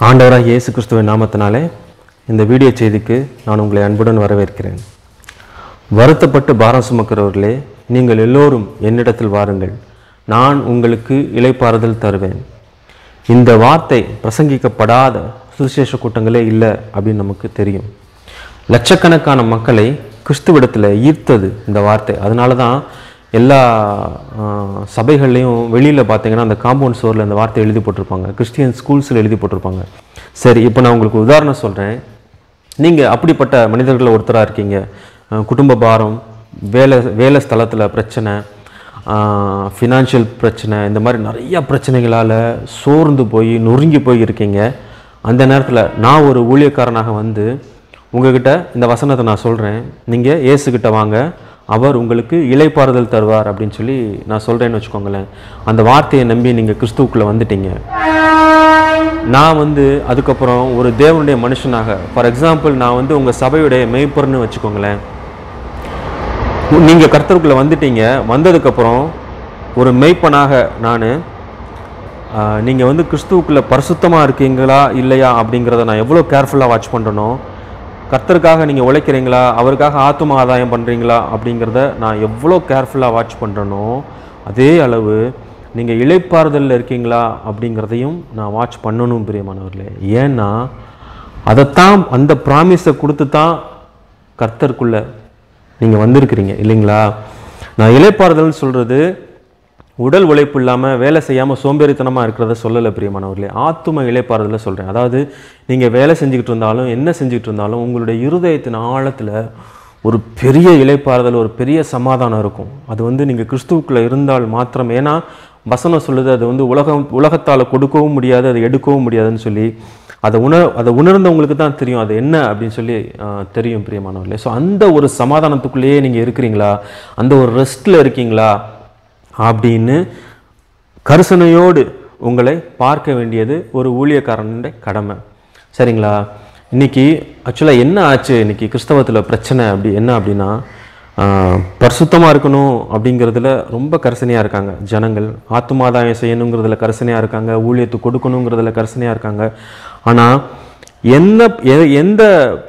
ஆண்டவராக இயேசு கிறிஸ்துவின் நாமத்தினாலே இந்த வீடியோ செய்திக்கு நான் உங்களை அன்புடன் வரவேற்கிறேன் வருத்தப்பட்டு பாரம் சுமக்கிறவர்களே நீங்கள் எல்லோரும் என்னிடத்தில் வாருங்கள் நான் உங்களுக்கு இளைப்பாறுதல் தருவேன் இந்த வார்த்தை பிரசங்கிக்கப்படாத சுவிசேஷ கூட்டங்களே இல்லை அப்படின்னு நமக்கு தெரியும் லட்சக்கணக்கான மக்களை கிறிஸ்துவிடத்தில் ஈர்த்தது இந்த வார்த்தை அதனால தான் எல்லா ஆஹ், சபைகள்லையும் வெளியில் பார்த்தீங்கன்னா அந்த காம்பவுண்ட் ஸ்டோரில் இந்த வார்த்தை எழுதி போட்டிருப்பாங்க கிறிஸ்டியன் ஸ்கூல்ஸில் எழுதி போட்டிருப்பாங்க சரி இப்போ நான் உங்களுக்கு உதாரணம் சொல்கிறேன் நீங்கள் அப்படிப்பட்ட மனிதர்களில் ஒருத்தராக இருக்கீங்க அஹ் குடும்ப பாரம் வேலை வேலை ஸ்தலத்தில் பிரச்சனை ஃபினான்ஷியல் பிரச்சனை இந்த மாதிரி நிறைய பிரச்சனைகளால் சோர்ந்து போய் நொறுங்கி போய் இருக்கீங்க அந்த நேரத்தில் நான் ஒரு ஊழியக்காரனாக வந்து உங்ககிட்ட இந்த வசனத்தை நான் சொல்கிறேன் நீங்கள் இயேசுகிட்ட வாங்க அவர் உங்களுக்கு இளைப்பாறுதல் தருவார் அப்படின்னு சொல்லி நான் சொல்கிறேன்னு வச்சுக்கோங்களேன் அந்த வார்த்தையை நம்பி நீங்கள் கிறிஸ்துவுக்குள்ளே வந்துட்டீங்க நான் வந்து அதுக்கப்புறம் ஒரு தேவனுடைய மனுஷனாக ஃபார் எக்ஸாம்பிள் நான் வந்து உங்கள் சபையுடைய மெய்ப்பொருன்னு வச்சுக்கோங்களேன் நீங்கள் கர்த்தருக்குள்ளே வந்துட்டீங்க வந்ததுக்கப்புறம் ஒரு மெய்ப்பனாக நான் நீங்கள் வந்து கிறிஸ்துவுக்குள்ளே பரிசுத்தமாக இருக்கீங்களா இல்லையா அப்படிங்கிறத நான் எவ்வளோ கேர்ஃபுல்லாக வாட்ச் பண்ணுறனோ கர்த்தருக்காக நீங்கள் உழைக்கிறீங்களா அவருக்காக ஆத்தும ஆதாயம் பண்ணுறீங்களா அப்படிங்கிறத நான் எவ்வளோ கேர்ஃபுல்லாக வாட்ச் பண்ணுறனோ அதே அளவு நீங்கள் இளைப்பாறுதலில் இருக்கீங்களா அப்படிங்கிறதையும் நான் வாட்ச் பண்ணணும் பிரியமானவர்களே ஏன்னா அதைத்தான் அந்த ப்ராமிஸை கொடுத்து தான் கர்த்தருக்குள்ளே நீங்கள் வந்திருக்கிறீங்க இல்லைங்களா நான் இளைப்பாறுதல்னு சொல்கிறது உடல் உழைப்பு இல்லாமல் வேலை செய்யாமல் சோம்பேறித்தனமாக இருக்கிறத சொல்லலை பிரியமானவர்களே ஆத்தும இளைப்பாறுதலை சொல்கிறேன் அதாவது நீங்கள் வேலை செஞ்சுக்கிட்டு இருந்தாலும் என்ன செஞ்சுக்கிட்டு இருந்தாலும் உங்களுடைய இருதயத்தின் ஆழத்தில் ஒரு பெரிய இளைப்பாறுதல் ஒரு பெரிய சமாதானம் இருக்கும் அது வந்து நீங்கள் கிறிஸ்துவுக்குள்ளே இருந்தால் மாத்திரம் ஏன்னா வசனம் சொல்லுது அது வந்து உலகம் உலகத்தால் கொடுக்கவும் முடியாது அதை எடுக்கவும் முடியாதுன்னு சொல்லி அதை உணர் அதை உணர்ந்தவங்களுக்கு தான் தெரியும் அது என்ன அப்படின்னு சொல்லி ஆஹ், தெரியும் பிரியமானவர்களே ஸோ அந்த ஒரு சமாதானத்துக்குள்ளேயே நீங்கள் இருக்கிறீங்களா அந்த ஒரு ரெஸ்ட்டில் இருக்கீங்களா அப்படின்னு கரிசனையோடு உங்களை பார்க்க வேண்டியது ஒரு ஊழியக்காரனுடைய கடமை சரிங்களா இன்னைக்கு ஆக்சுவலாக என்ன ஆச்சு இன்னைக்கு கிறிஸ்தவத்தில் பிரச்சனை அப்படி என்ன அப்படின்னா பரிசுத்தமாக இருக்கணும் அப்படிங்கிறதுல ரொம்ப கரிசனையாக இருக்காங்க ஜனங்கள் ஆத்துமாதாயம் செய்யணுங்கிறதுல கரிசனையாக இருக்காங்க ஊழியத்துக்கு கொடுக்கணுங்கிறதுல கரிசனையாக இருக்காங்க ஆனால் என்ன எ- எந்த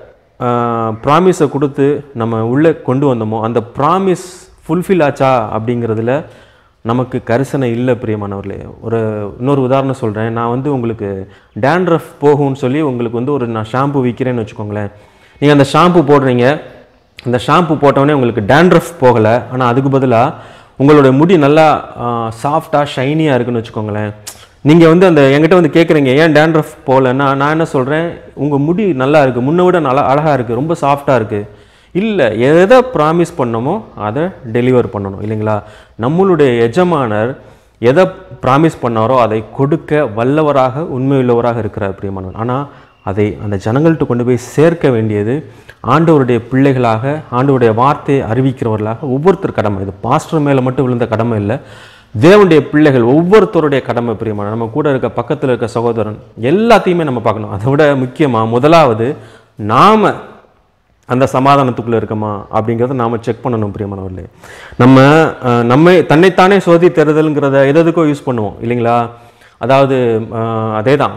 ப்ராமிஸை கொடுத்து நம்ம உள்ளே கொண்டு வந்தோமோ அந்த ப்ராமிஸ் ஃபுல்ஃபில் ஆச்சா அப்படிங்கிறதுல நமக்கு கரிசனை இல்லை பிரியமானவர்களே ஒரு இன்னொரு உதாரணம் சொல்கிறேன் நான் வந்து உங்களுக்கு டேண்ட்ரஃப் போகும்னு சொல்லி உங்களுக்கு வந்து ஒரு நான் ஷாம்பு விற்கிறேன்னு வச்சுக்கோங்களேன் நீங்கள் அந்த ஷாம்பு போடுறீங்க அந்த ஷாம்பு போட்டோடனே உங்களுக்கு டேண்ட்ரஃப் போகலை ஆனால் அதுக்கு பதிலாக உங்களுடைய முடி நல்லா சாஃப்டாக ஷைனியாக இருக்குன்னு வச்சுக்கோங்களேன் நீங்கள் வந்து அந்த என்கிட்ட வந்து கேட்குறீங்க ஏன் டேண்ட்ரஃப் போகலன்னா நான் என்ன சொல்கிறேன் உங்கள் முடி நல்லா இருக்குது முன்ன விட நல்லா அழகாக இருக்குது ரொம்ப சாஃப்டாக இருக்குது இல்லை எதை ப்ராமிஸ் பண்ணோமோ அதை டெலிவர் பண்ணணும் இல்லைங்களா நம்மளுடைய எஜமானர் எதை ப்ராமிஸ் பண்ணாரோ அதை கொடுக்க வல்லவராக உண்மையுள்ளவராக இருக்கிறார் பிரியமானவர் ஆனால் அதை அந்த ஜனங்கள்கிட்ட கொண்டு போய் சேர்க்க வேண்டியது ஆண்டவருடைய பிள்ளைகளாக ஆண்டவருடைய வார்த்தையை அறிவிக்கிறவர்களாக ஒவ்வொருத்தர் கடமை இது பாஸ்டர் மேலே மட்டும் விழுந்த கடமை இல்லை தேவனுடைய பிள்ளைகள் ஒவ்வொருத்தருடைய கடமை பிரியமான நம்ம கூட இருக்க பக்கத்தில் இருக்க சகோதரன் எல்லாத்தையுமே நம்ம பார்க்கணும் அதை விட முக்கியமாக முதலாவது நாம அந்த சமாதானத்துக்குள்ளே இருக்கமா அப்படிங்கிறத நாம் செக் பண்ணணும் பிரியமானவர்களே நம்ம அஹ், நம்மை தன்னைத்தானே சோதி தருதல்ங்கிறத எதுக்கோ யூஸ் பண்ணுவோம் இல்லைங்களா அதாவது அதே தான்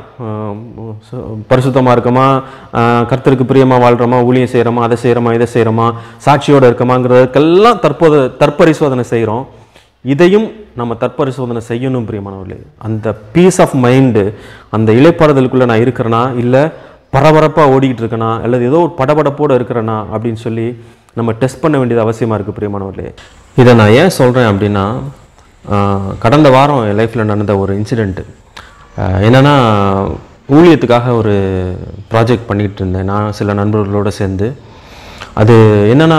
பரிசுத்தமாக இருக்கமா அஹ், கர்த்தருக்கு பிரியமாக வாழ்கிறோமா ஊழியம் செய்கிறோமா அதை செய்கிறோமா இதை செய்கிறோமா சாட்சியோடு இருக்கமாங்கிறதுக்கெல்லாம் தற்போது தற்பரிசோதனை செய்கிறோம் இதையும் நம்ம தற்பரிசோதனை செய்யணும் பிரியமானவர்களே அந்த பீஸ் ஆஃப் மைண்டு அந்த இளைப்பாறுதலுக்குள்ளே நான் இருக்கிறேனா இல்லை பரபரப்பாக ஓடிக்கிட்டு இருக்கேனா அல்லது ஏதோ ஒரு படபடப்போடு இருக்கிறேனா அப்படின்னு சொல்லி நம்ம டெஸ்ட் பண்ண வேண்டியது அவசியமாக இருக்குது பிரியமானவர்களே இதை நான் ஏன் சொல்கிறேன் அப்படின்னா ஆஹ், கடந்த வாரம் என் லைஃப்பில் நடந்த ஒரு இன்சிடெண்ட்டு என்னென்னா ஊழியத்துக்காக ஒரு ப்ராஜெக்ட் பண்ணிக்கிட்டு இருந்தேன் நான் சில நண்பர்களோடு சேர்ந்து அது என்னென்னா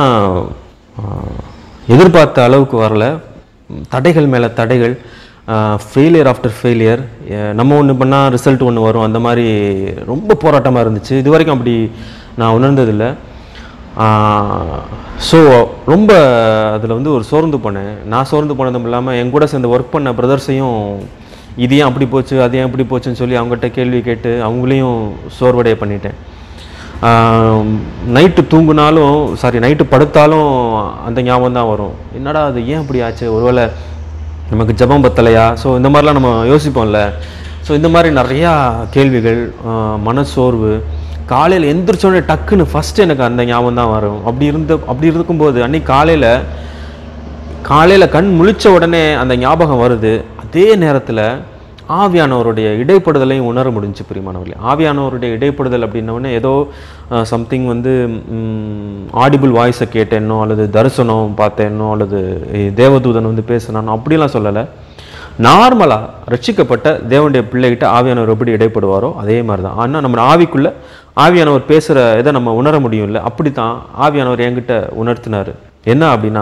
எதிர்பார்த்த அளவுக்கு வரல தடைகள் மேலே தடைகள் ஃபெயிலியர் ஆஃப்டர் ஃபெயிலியர் நம்ம ஒன்று பண்ணால் ரிசல்ட் ஒன்று வரும் அந்த மாதிரி ரொம்ப போராட்டமாக இருந்துச்சு இது வரைக்கும் அப்படி நான் உணர்ந்ததில்லை ஸோ ரொம்ப அதில் வந்து ஒரு சோர்ந்து போனேன் நான் சோர்ந்து போனதும் இல்லாமல் என் கூட சேர்ந்து ஒர்க் பண்ண பிரதர்ஸையும் இது ஏன் அப்படி போச்சு அது ஏன் இப்படி போச்சுன்னு சொல்லி அவங்ககிட்ட கேள்வி கேட்டு அவங்களையும் சோர்வடைய பண்ணிட்டேன் நைட்டு தூங்குனாலும் சாரி நைட்டு படுத்தாலும் அந்த ஞாபகம் தான் வரும் என்னடா அது ஏன் அப்படி ஆச்சு ஒருவேளை நமக்கு ஜெபம் பத்தலையா ஸோ இந்த மாதிரிலாம் நம்ம யோசிப்போம்ல ஸோ இந்த மாதிரி நிறையா கேள்விகள் ஆஹ் மனசோர்வு காலையில் எந்திரிச்சோடனே டக்குன்னு ஃபஸ்ட்டு எனக்கு அந்த ஞாபகம் தான் வரும் அப்படி இருந்த அப்படி இருக்கும்போது அன்னைக்கு காலையில் காலையில் கண் முழிச்ச உடனே அந்த ஞாபகம் வருது அதே நேரத்தில் ஆவியானவருடைய இடைப்படுதலையும் உணர முடிஞ்சு பிரியமானவர்களே ஆவியானவருடைய இடைப்படுதல் அப்படின்னோடனே ஏதோ சம்திங் வந்து ஆடிபிள் வாய்ஸை கேட்டேனோ அல்லது தரிசனம் பார்த்தேனோ அல்லது ஏய், தேவதூதன் வந்து பேசினானோ அப்படிலாம் சொல்லலை நார்மலாக ரட்சிக்கப்பட்ட தேவனுடைய பிள்ளைகிட்ட ஆவியானவர் எப்படி இடைப்படுவாரோ அதே மாதிரி தான் ஆனால் நம்ம ஆவிக்குள்ள ஆவியானவர் பேசுகிற இதை நம்ம உணர முடியும்ல அப்படி தான் ஆவியானவர் என்கிட்ட உணர்த்தினார் என்ன அப்படின்னா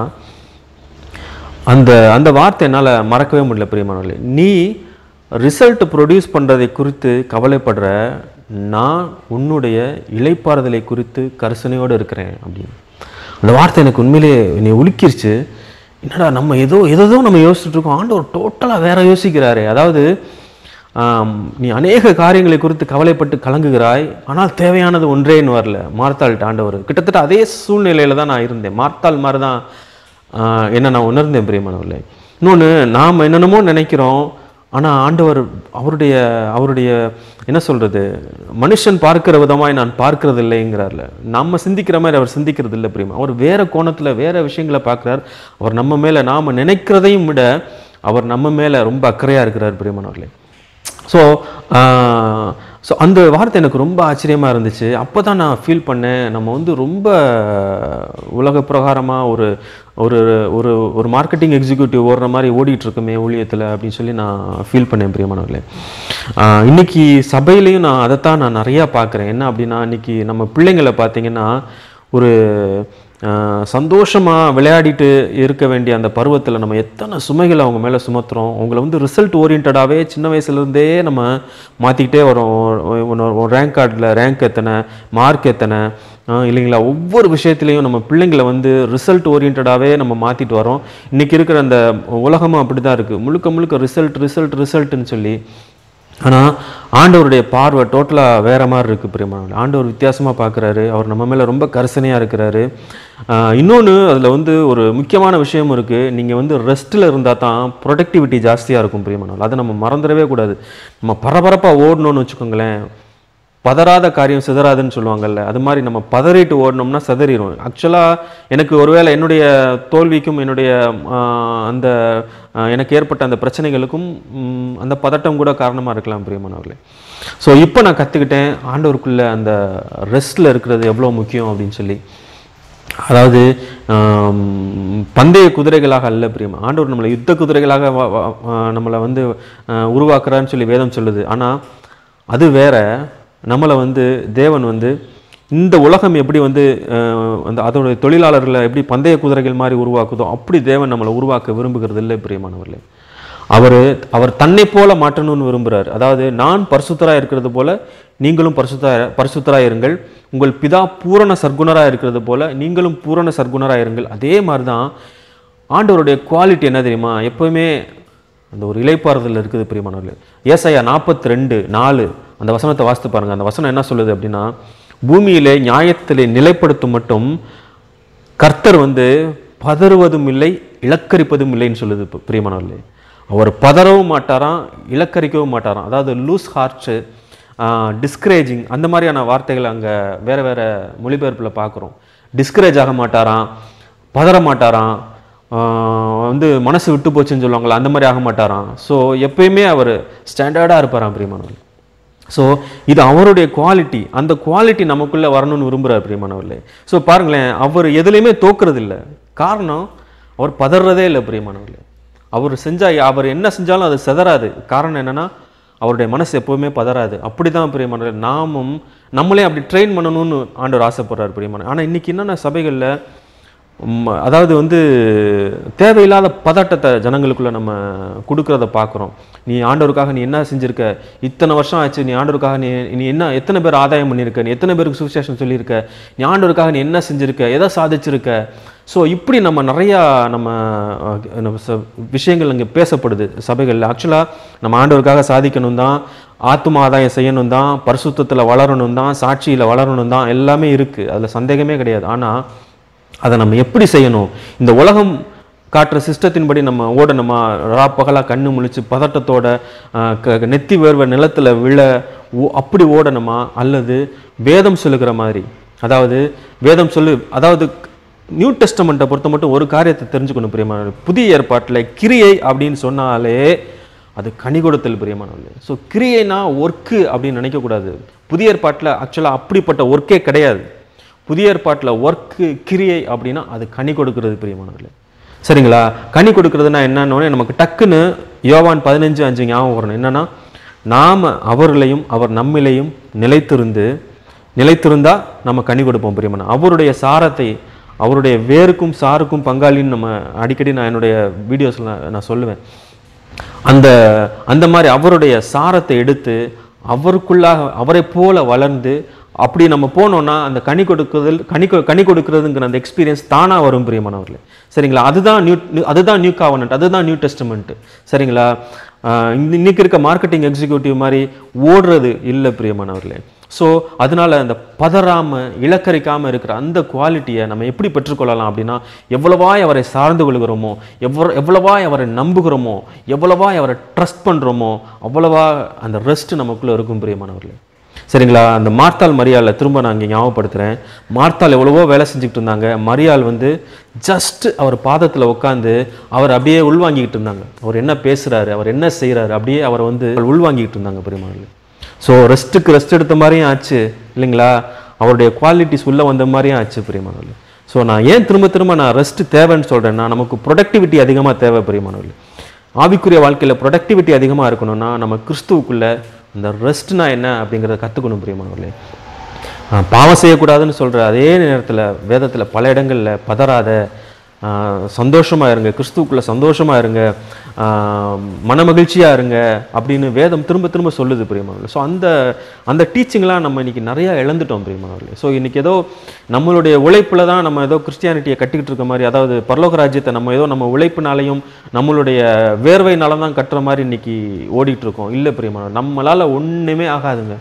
அந்த அந்த வார்த்தை என்னால் மறக்கவே முடியல பிரியமானவர்களே நீ ரிசல்ட் ப்ரொடியூஸ் பண்ணுறதை குறித்து கவலைப்படுற நான் உன்னுடைய இளைப்பாறுதலை குறித்து கரிசனையோடு இருக்கிறேன் அப்படின்னு அந்த வார்த்தை எனக்கு உண்மையிலேயே என்னை உலுக்கிருச்சு என்னடா நம்ம ஏதோ ஏதோ நம்ம யோசிச்சுட்டு இருக்கோம் ஆண்டவர் டோட்டலாக வேற யோசிக்கிறாரு அதாவது ஆம், நீ அநேக காரியங்களை குறித்து கவலைப்பட்டு கலங்குகிறாய் ஆனால் தேவையானது ஒன்றேன்னு வரல மார்த்தாள்கிட்ட ஆண்டவர் கிட்டத்தட்ட அதே சூழ்நிலையில தான் நான் இருந்தேன் மார்த்தாள் மாதிரி தான் ஆஹ், என்ன நான் உணர்ந்தேன் பிரியமானவர்களே இன்னொன்று நாம் என்னென்னமோ நினைக்கிறோம் ஆனால் ஆண்டவர் அவருடைய அவருடைய என்ன சொல்கிறது மனுஷன் பார்க்கிற விதமாய் நான் பார்க்கிறது இல்லைங்கிறார்ல நம்ம சிந்திக்கிற மாதிரி அவர் சிந்திக்கிறது இல்லை பிரியமா அவர் வேற கோணத்தில் வேற விஷயங்களை பார்க்குறார் அவர் நம்ம மேலே நாம் நினைக்கிறதையும் விட அவர் நம்ம மேலே ரொம்ப அக்கறையாக இருக்கிறார் பிரியமானவர்களே ஸோ ஸோ அந்த வார்த்தை எனக்கு ரொம்ப ஆச்சரியமாக இருந்துச்சு அப்போ தான் நான் ஃபீல் பண்ணேன் நம்ம வந்து ரொம்ப உலக பிரகாரமாக ஒரு ஒரு ஒரு ஒரு மார்க்கெட்டிங் எக்ஸிக்யூட்டிவ் ஓடுற மாதிரி ஓடிட்டு இருக்குமே ஊழியத்தில் அப்படின்னு சொல்லி நான் ஃபீல் பண்ணேன் பிரியமானவர்களே ஆஹ் இன்னைக்கு சபையிலையும் நான் அதைத்தான் நான் நிறையா பார்க்குறேன் என்ன அப்படின்னா இன்னைக்கு நம்ம பிள்ளைங்களை பார்த்தீங்கன்னா ஒரு ஆஹ் சந்தோஷமா விளையாடிட்டு இருக்க வேண்டிய அந்த பருவத்தில் நம்ம எத்தனை சுமைகளை அவங்க மேலே சுமத்துறோம் அவங்கள வந்து ரிசல்ட் ஓரியன்டாகவே சின்ன வயசுலேருந்தே நம்ம மாற்றிக்கிட்டே வரோம் ரேங்க் கார்டில் ரேங்க் எத்தனை மார்க் எத்தனை ஆஹ் இல்லைங்களா ஒவ்வொரு விஷயத்துலையும் நம்ம பிள்ளைங்களை வந்து ரிசல்ட் ஓரியன்டாகவே நம்ம மாற்றிட்டு வரோம் இன்றைக்கி இருக்கிற அந்த உலகமும் அப்படி தான் இருக்குது முழுக்க முழுக்க ரிசல்ட் ரிசல்ட் ரிசல்ட்னு சொல்லி ஆனால் ஆண்டவருடைய பார்வை டோட்டலாக வேற மாதிரி இருக்குது பிரியமானவர்களே ஆண்டவர் வித்தியாசமாக பார்க்குறாரு அவர் நம்ம மேலே ரொம்ப கரிசனையாக இருக்கிறாரு இன்னொன்று அதில் வந்து ஒரு முக்கியமான விஷயம் இருக்குது நீங்கள் வந்து ரெஸ்ட்டில் இருந்தால் தான் ப்ரொடக்டிவிட்டி ஜாஸ்தியாக இருக்கும் பிரியமானவர்கள் அதை நம்ம மறந்துடவே கூடாது நம்ம பரபரப்பாக ஓடணும்னு வச்சுக்கோங்களேன் பதறாத காரியம் சிதறாதுன்னு சொல்லுவாங்கல்ல அது மாதிரி நம்ம பதறிட்டு ஓடணும்னா சிதறிடும் ஆக்சுவலாக எனக்கு ஒருவேளை என்னுடைய தோல்விக்கும் என்னுடைய ஆஹ், அந்த ஆஹ், எனக்கு ஏற்பட்ட அந்த பிரச்சனைகளுக்கும் ம், அந்த பதட்டம் கூட காரணமாக இருக்கலாம் பிரியமானவர்களே ஸோ இப்போ நான் கற்றுக்கிட்டேன் ஆண்டவருக்குள்ள அந்த ரெஸ்ட்டில் இருக்கிறது எவ்வளோ முக்கியம் அப்படின்னு சொல்லி அதாவது ஆம், பந்தய குதிரைகளாக அல்ல பிரியமா ஆண்டவர் நம்மளை யுத்த குதிரைகளாக வ- வ- ஆ, நம்மளை வந்து ஆ, உருவாக்குறான்னு சொல்லி வேதம் சொல்லுது ஆனால் அது வேற நம்மளை வந்து தேவன் வந்து இந்த உலகம் எப்படி வந்து அஹ், அந்த அதோடைய தொழிலாளர்களை எப்படி பந்தய குதிரைகள் மாதிரி உருவாக்குதோ அப்படி தேவன் நம்மளை உருவாக்க விரும்புகிறது இல்லை பிரியமானவர்களே அவர் அவர் தன்னை போல மாற்றணும்னு விரும்புகிறார் அதாவது நான் பரிசுத்தராக இருக்கிறது போல நீங்களும் பரிசுத்த பரிசுத்தராக இருங்கள் உங்கள் பிதா பூரண சர்க்குணராக இருக்கிறது போல நீங்களும் பூரண சர்க்குணராக இருங்கள் அதே மாதிரி தான் ஆண்டவருடைய குவாலிட்டி என்ன தெரியுமா எப்பவுமே அந்த ஒரு இலைப்பாறுதல் இருக்குது பிரியமானவர்களே ஏசாயா நாற்பத்தி ரெண்டு நாலு அந்த வசனத்தை வாசித்து பாருங்க அந்த வசனம் என்ன சொல்லுது அப்படின்னா பூமியிலே நியாயத்திலே நிலைப்படுத்தும் மட்டும் கர்த்தர் வந்து பதறுவதும் இல்லை இலக்கரிப்பதும் இல்லைன்னு சொல்லுது இப்ப பிரியமானவர்களே அவர் பதறவும் மாட்டாராம் இலக்கரிக்கவும் மாட்டாராம் அதாவது லூஸ் ஹார்ட்ஸு டிஸ்கரேஜிங் அந்த மாதிரியான வார்த்தைகள் அங்கே வேற வேற மொழிபெயர்ப்பில் பார்க்குறோம் டிஸ்கரேஜ் ஆக மாட்டாராம் பதற மாட்டாராம் ஆஹ் வந்து மனசு விட்டு போச்சுன்னு சொல்லுவாங்களா அந்த மாதிரி ஆக மாட்டாராம் ஸோ எப்பயுமே அவர் ஸ்டாண்டர்டாக இருப்பாராம் பிரியமானவர்கள் ஸோ இது அவருடைய குவாலிட்டி அந்த குவாலிட்டி நமக்குள்ளே வரணும்னு விரும்புகிறார் பிரியமானவர்களே ஸோ பாருங்களேன் அவர் எதுலேயுமே தோக்குறது இல்லை காரணம் அவர் பதறதே இல்லை பிரியமானவர்களே அவர் செஞ்சா அவர் என்ன செஞ்சாலும் அது செதறாது காரணம் என்னன்னா அவருடைய மனசு எப்போவுமே பதறாது அப்படி தான் பிரியமானவர்களே நாமும் நம்மளே அப்படி ட்ரெயின் பண்ணணும்னு ஆண்டவர் ஆசைப்படுறார் பிரியமான ஆனால் இன்னைக்கு என்னென்ன சபைகளில் உம், அதாவது வந்து தேவையில்லாத பதட்டத்தை ஜனங்களுக்குள்ள நம்ம கொடுக்கறத பார்க்குறோம் நீ ஆண்டவருக்காக நீ என்ன செஞ்சிருக்க இத்தனை வருஷம் ஆச்சு நீ ஆண்டவருக்காக நீ நீ என்ன எத்தனை பேர் ஆதாயம் பண்ணியிருக்க நீ எத்தனை பேருக்கு சுவிசேஷம் சொல்லியிருக்க நீ ஆண்டவருக்காக நீ என்ன செஞ்சிருக்க எதை சாதிச்சிருக்க ஸோ இப்படி நம்ம நிறையா நம்ம அஹ், நம்ம ச- விஷயங்கள் இங்கே பேசப்படுது சபைகளில் ஆக்சுவலாக நம்ம ஆண்டவருக்காக சாதிக்கணும் தான் ஆத்தும ஆதாயம் செய்யணும் தான் பரிசுத்தத்தில் வளரணும் தான் சாட்சியில் வளரணும் தான் எல்லாமே இருக்குது அதில் சந்தேகமே கிடையாது ஆனால் அதை நம்ம எப்படி செய்யணும் இந்த உலகம் காட்டுற சிஸ்டத்தின்படி நம்ம ஓடணுமா ராப்பகலாக கண்ணு முழிச்சு பதட்டத்தோட ஆஹ், க- நெத்தி வேர்வை நிலத்துல விழ ஓ- அப்படி ஓடணுமா அல்லது வேதம் சொல்லுகிற மாதிரி அதாவது வேதம் சொல்லு அதாவது நியூ டெஸ்டமெண்ட்டை பொறுத்த மட்டும் ஒரு காரியத்தை தெரிஞ்சுக்கணும் பிரியமான புதிய ஏற்பாட்டில் கிரியை அப்படின்னு சொன்னாலே அது கனி கொடுத்தல் பிரியமானவர்களே ஸோ கிரியைனா ஒர்க்கு அப்படின்னு நினைக்கக்கூடாது புதிய ஏற்பாட்டில் ஆக்சுவலாக அப்படிப்பட்ட ஒர்க்கே கிடையாது புதிய ஏற்பாட்டில் ஒர்க்கு கிரியை அப்படின்னா அது கனி கொடுக்கிறது பிரியமானவர்களே சரிங்களா கனி கொடுக்கறதுனா என்னன்னு நமக்கு டக்குன்னு யோவான் பதினஞ்சு அஞ்சு ஞாபகம் வரணும் என்னன்னா நாம அவர்களையும் அவர் நம்மிலையும் நிலைத்திருந்து நிலைத்திருந்தா நம்ம கனி கொடுப்போம் பிரியமான அவருடைய சாரத்தை அவருடைய வேருக்கும் சாருக்கும் பங்காளின்னு நம்ம அடிக்கடி நான் என்னுடைய வீடியோஸில் நான் சொல்லுவேன் அந்த அந்த மாதிரி அவருடைய சாரத்தை எடுத்து அவருக்குள்ளாக அவரை போல வளர்ந்து அப்படி நம்ம போனோம்னா அந்த கனி கொடுக்குதல் கனி கொ- கனி கொடுக்குறதுங்கிற அந்த எக்ஸ்பீரியன்ஸ் தானா வரும் பிரியமானவர்களே சரிங்களா அதுதான் நியூ நியூ- அதுதான் நியூ காவனன்ட் அதுதான் நியூ டெஸ்டமெண்ட் சரிங்களா ஆஹ் இந்த- இன்னைக்கு இருக்க மார்க்கெட்டிங் எக்ஸிக்யூட்டிவ் மாதிரி ஓடுறது இல்லை பிரியமானவர்களே ஸோ அதனால அந்த பதறாம இலக்கரிக்காம இருக்கிற அந்த குவாலிட்டியை நம்ம எப்படி பெற்றுக்கொள்ளலாம் அப்படின்னா எவ்வளவாய் அவரை சார்ந்து கொள்கிறோமோ எவ்வளோ எவ்வளவாய் அவரை நம்புகிறோமோ எவ்வளவாய் அவரை ட்ரஸ்ட் பண்றோமோ அவ்வளவா அந்த ரெஸ்ட் நமக்குள்ள இருக்கும் பிரியமானவர்களே சரிங்களா அந்த மார்த்தாள் மரியாதை திரும்ப நான் இங்கே ஞாபகப்படுத்துகிறேன் மார்த்தாள் எவ்வளவோ வேலை செஞ்சுக்கிட்டு இருந்தாங்க மரியாள் வந்து ஜஸ்ட் அவர் பாதத்தில் உட்காந்து அவர் அப்படியே உள்வாங்கிக்கிட்டு இருந்தாங்க அவர் என்ன பேசுறாரு அவர் என்ன செய்றாரு அப்படியே அவரை வந்து உள்வாங்கிக்கிட்டு இருந்தாங்க பெருமாள் ஸோ ரெஸ்ட்டுக்கு ரெஸ்ட் எடுத்த மாதிரியும் ஆச்சு இல்லைங்களா அவருடைய குவாலிட்டிஸ் உள்ளே வந்த மாதிரியும் ஆச்சு பிரியமானவர்கள் ஸோ நான் ஏன் திரும்ப திரும்ப நான் ரெஸ்ட் தேவைன்னு சொல்கிறேன்னா நமக்கு ப்ரொடக்டிவிட்டி அதிகமாக தேவை பிரியமானவர்கள் ஆவிக்குரிய வாழ்க்கையில் ப்ரொடக்டிவிட்டி அதிகமாக இருக்கணும்னா நம்ம கிறிஸ்துவுக்குள்ள அந்த ரெஸ்ட்னா என்ன அப்படிங்கிறத கற்றுக்கணும் பிரியமானவர்களே ஆஹ் பாவம் செய்யக்கூடாதுன்னு சொல்கிற அதே நேரத்தில் வேதத்தில் பல இடங்களில் பதறாத ஆஹ் சந்தோஷமா இருங்க கிறிஸ்துவுக்குள்ள சந்தோஷமா இருங்க ஆஹ் மனமகிழ்ச்சியா இருங்க அப்படின்னு வேதம் திரும்ப திரும்ப சொல்லுது பிரியமானவர்களே ஸோ அந்த அந்த டீச்சிங்லாம் நம்ம இன்னைக்கு நிறைய இழந்துட்டோம் பிரியமானவர்களே ஸோ இன்னைக்கு ஏதோ நம்மளுடைய உழைப்புல தான் நம்ம ஏதோ கிறிஸ்டியானிட்டியை கட்டிக்கிட்டு இருக்க மாதிரி அதாவது பரலோக ராஜ்யத்தை நம்ம ஏதோ நம்ம உழைப்புனாலையும் நம்மளுடைய வேர்வைனால தான் கட்டுற மாதிரி இன்னைக்கு ஓடிட்டு இருக்கோம் இல்லை பிரியமானவர் நம்மளால ஒண்ணுமே ஆகாதுங்க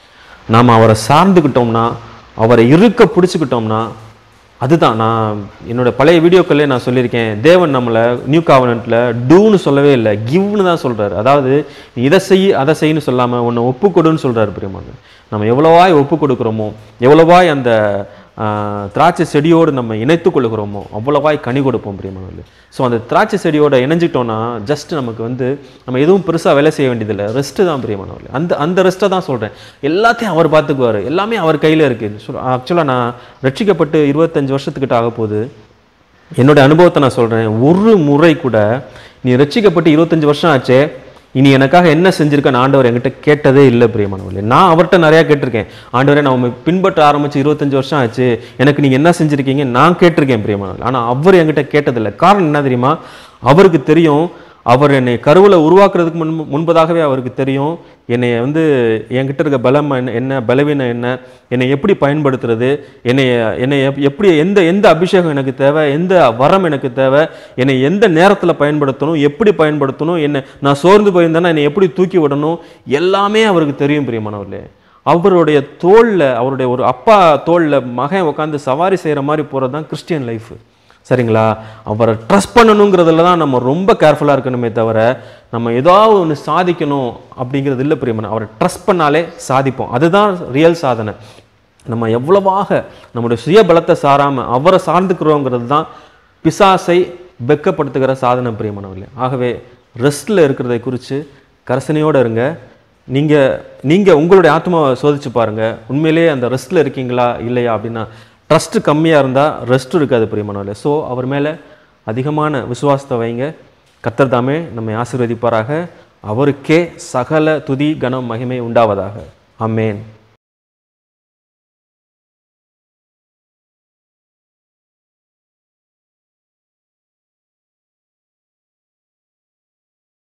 நாம் அவரை சார்ந்துக்கிட்டோம்னா அவரை இருக்க பிடிச்சிக்கிட்டோம்னா அதுதான் நான் என்னோட பழைய வீடியோக்களே நான் சொல்லியிருக்கேன் தேவன் நம்மளை நியூ காவனண்ட்டில் டூன்னு சொல்லவே இல்லை கிவ்னு தான் சொல்றாரு அதாவது நீ இதை செய் அதை செய்யன்னு சொல்லாமல் உன்னை ஒப்பு கொடுன்னு சொல்கிறாரு பிரியமாங்க நம்ம எவ்வளவாய் ஒப்பு கொடுக்குறோமோ எவ்வளவாய் அந்த ஆஹ், திராட்சை செடியோடு நம்ம இணைத்து கொள்கிறோமோ அவ்வளவாய் கனி கொடுப்போம் பிரியமானவர்களே ஸோ அந்த திராட்சை செடியோட இணைஞ்சிட்டோம்னா ஜஸ்ட் நமக்கு வந்து நம்ம எதுவும் பெருசாக வேலை செய்ய வேண்டியதில்லை ரெஸ்ட்டு தான் பிரியமானவர்களே அந்த அந்த ரெஸ்ட்டை தான் சொல்கிறேன் எல்லாத்தையும் அவர் பார்த்துக்குவார் எல்லாமே அவர் கையில் இருக்குது ஸோ ஆக்சுவலாக நான் ரட்சிக்கப்பட்டு இருபத்தஞ்சு வருஷத்துக்கிட்ட ஆக போகுது என்னோட அனுபவத்தை நான் சொல்கிறேன் ஒரு முறை கூட நீ ரட்சிக்கப்பட்டு இருபத்தஞ்சு வருஷம் ஆச்சே இனி எனக்காக என்ன செஞ்சிருக்கேன்னு ஆண்டவர் என்கிட்ட கேட்டதே இல்லை பிரியமானவர்களே நான் அவர்கிட்ட நிறையா கேட்டிருக்கேன் ஆண்டவரே நான் உண்மை பின்பற்ற ஆரம்பிச்சு இருபத்தஞ்சு வருஷம் ஆச்சு எனக்கு நீங்கள் என்ன செஞ்சிருக்கீங்க நான் கேட்டிருக்கேன் பிரியமானவர்கள் ஆனால் அவர் என்கிட்ட கேட்டதில்லை காரணம் என்ன தெரியுமா அவருக்கு தெரியும் அவர் என்னை கருவில் உருவாக்குறதுக்கு முன் முன்பதாகவே அவருக்கு தெரியும் என்னை வந்து என்கிட்ட இருக்க பலம் என்ன என்ன பலவீனம் என்ன என்னை எப்படி பயன்படுத்துறது என்னை என்னை எப்- எப்படி எந்த எந்த அபிஷேகம் எனக்கு தேவை எந்த வரம் எனக்கு தேவை என்னை எந்த நேரத்தில் பயன்படுத்தணும் எப்படி பயன்படுத்தணும் என்ன நான் சோர்ந்து போயிருந்தேன்னா என்னை எப்படி தூக்கி விடணும் எல்லாமே அவருக்கு தெரியும் பிரியமானவர்களே அவருடைய தோளில் அவருடைய ஒரு அப்பா தோளில் மகன் உட்காந்து சவாரி செய்கிற மாதிரி போகிறது தான் கிறிஸ்டியன் லைஃப் சரிங்களா அவரை ட்ரஸ்ட் பண்ணணுங்கிறதுல தான் நம்ம ரொம்ப கேர்ஃபுல்லாக இருக்கணுமே தவிர நம்ம ஏதாவது ஒன்று சாதிக்கணும் அப்படிங்கிறது இல்லை பிரியமன் அவரை ட்ரஸ்ட் பண்ணாலே சாதிப்போம் அதுதான் ரியல் சாதனை நம்ம எவ்வளவாக நம்முடைய சுய பலத்தை சாராமல் அவரை சார்ந்துக்கிறோங்கிறது தான் பிசாசை வெக்கப்படுத்துகிற சாதனை பிரியமானவர்களே ஆகவே ரெஸ்ட்டில் இருக்கிறதை குறித்து கரசனையோடு இருங்க நீங்கள் நீங்கள் உங்களுடைய ஆத்மாவை சோதிச்சு பாருங்கள் உண்மையிலேயே அந்த ரெஸ்ட்டில் இருக்கீங்களா இல்லையா அப்படின்னா ட்ரஸ்ட் கம்மியாக இருந்தால் ரெஸ்ட் இருக்காது பிரியமானவர்களே ஸோ அவர் மேலே அதிகமான விசுவாசத்தை வைங்க கர்த்தர் தாமே நம்மை ஆசீர்வதிப்பாராக அவருக்கே சகல துதி கனம் மகிமை உண்டாவதாக அம்மேன்